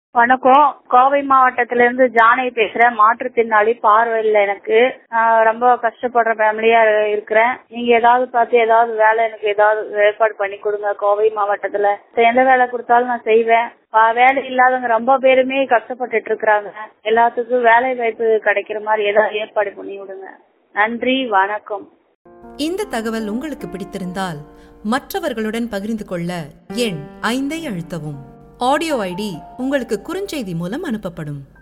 வணக்கம் கோவை மாவட்டத்துல இருந்து ஜானகி பேசுறேன் மாற்றுத்திறனாளி பார்வை இல்ல எனக்கு நான் ரொம்ப கஷ்டப்படுற ஃபேமிலியா இருக்கிறேன் நீங்க ஏதாவது பார்த்து ஏதாவது வேலை எனக்கு ஏதாவது ஏற்பாடு பண்ணி கொடுங்க கோவை மாவட்டத்துல எந்த வேலை கொடுத்தாலும் நான் செய்வேன் பா- வேலை இல்லாதவங்க ரொம்ப பேருமே கஷ்டப்பட்டுட்டு இருக்கிறாங்க எல்லாத்துக்கும் வேலை வாய்ப்பு கிடைக்கிற மாதிரி ஏதாவது ஏற்பாடு பண்ணி விடுங்க நன்றி வணக்கம் இந்த தகவல் உங்களுக்கு பிடித்திருந்தால் மற்றவர்களுடன் பகிர்ந்து கொள்ள எண் ஐந்தை அழுத்தவும் ஆடியோ ஐடி உங்களுக்கு குறுஞ்செய்தி மூலம் அனுப்பப்படும்